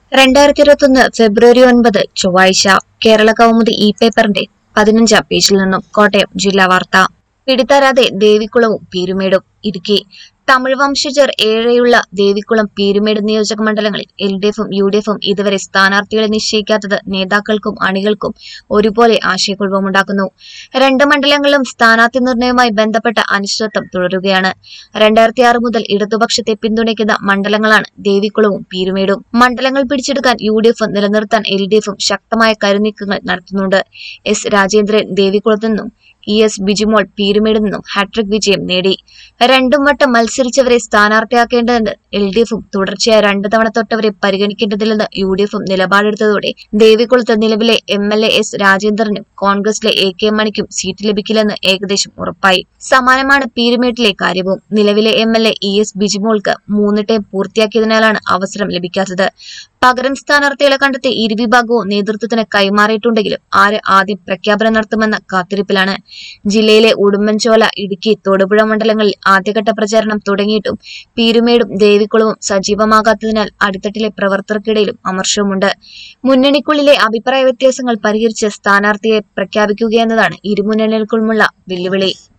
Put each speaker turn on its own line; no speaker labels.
രണ്ടായിരത്തി ഇരുപത്തൊന്ന് ഫെബ്രുവരി ഒൻപത് ചൊവ്വാഴ്ച കേരള കൗമുദി ഇ പേപ്പറിന്റെ പതിനഞ്ചാം പേജിൽ നിന്നും കോട്ടയം ജില്ലാ വാർത്ത പിടിത്തരാതെ ദേവികുളവും പീരുമേടും ഇടുക്കി തമിഴ് വംശജർ ഏഴെയുള്ള ദേവികുളം പീരുമേട് നിയോജക മണ്ഡലങ്ങളിൽ എൽ ഡി എഫും യു ഡി എഫും ഇതുവരെ സ്ഥാനാർത്ഥികളെ നിശ്ചയിക്കാത്തത് നേതാക്കൾക്കും അണികൾക്കും ഒരുപോലെ ആശയക്കുഴപ്പമുണ്ടാക്കുന്നു രണ്ട് മണ്ഡലങ്ങളിലും സ്ഥാനാർത്ഥി നിർണയവുമായി ബന്ധപ്പെട്ട അനിശ്ചിതത്വം തുടരുകയാണ് രണ്ടായിരത്തി ആറ് മുതൽ ഇടതുപക്ഷത്തെ പിന്തുണയ്ക്കുന്ന മണ്ഡലങ്ങളാണ് ദേവികുളവും പീരുമേടും മണ്ഡലങ്ങൾ പിടിച്ചെടുക്കാൻ യു ഡി എഫും നിലനിർത്താൻ എൽ ഡി എഫും ശക്തമായ കരുനീക്കങ്ങൾ നടത്തുന്നുണ്ട് എസ് രാജേന്ദ്രൻ ദേവികുളത്തു നിന്നും ഇ എസ് ബിജിമോൾ പീരുമേടിൽ നിന്നും ഹാട്രിക് വിജയം നേടി രണ്ടും വട്ടം മത്സരിച്ചവരെ സ്ഥാനാർത്ഥിയാക്കേണ്ടതെന്ന് എൽ ഡി എഫും തുടർച്ചയായ രണ്ടു തവണ തൊട്ടവരെ പരിഗണിക്കേണ്ടതില്ലെന്ന് യു ഡി എഫും നിലപാടെടുത്തതോടെ ദേവികുളത്ത് നിലവിലെ എം എൽ എ എസ് രാജേന്ദ്രനും കോൺഗ്രസിലെ എ കെ മണിക്കും സീറ്റ് ലഭിക്കില്ലെന്ന് ഏകദേശം ഉറപ്പായി സമാനമാണ് പീരുമേട്ടിലെ കാര്യവും നിലവിലെ M L A E S ബിജിമോൾക്ക് മൂന്ന് ടൈം പൂർത്തിയാക്കിയതിനാലാണ് അവസരം ലഭിക്കാത്തത് പകരം സ്ഥാനാർത്ഥികളെ കണ്ടെത്തി ഇരുവിഭാഗവും നേതൃത്വത്തിന് കൈമാറിയിട്ടുണ്ടെങ്കിലും ആര് ആദ്യം പ്രഖ്യാപനം നടത്തുമെന്ന കാത്തിരിപ്പിലാണ് ജില്ലയിലെ ഉടുമ്പൻചോല ഇടുക്കി തൊടുപുഴ മണ്ഡലങ്ങളിൽ ആദ്യഘട്ട പ്രചാരണം തുടങ്ങിയിട്ടും പീരുമേടും ദേവികുളവും സജീവമാകാത്തതിനാൽ അടിത്തട്ടിലെ പ്രവർത്തകർക്കിടയിലും അമർഷവുമുണ്ട് മുന്നണിക്കുള്ളിലെ അഭിപ്രായ വ്യത്യാസങ്ങൾ പരിഹരിച്ച് സ്ഥാനാർത്ഥിയെ പ്രഖ്യാപിക്കുകയെന്നതാണ് ഇരുമുന്നണികൾക്കുമുള്ള വെല്ലുവിളി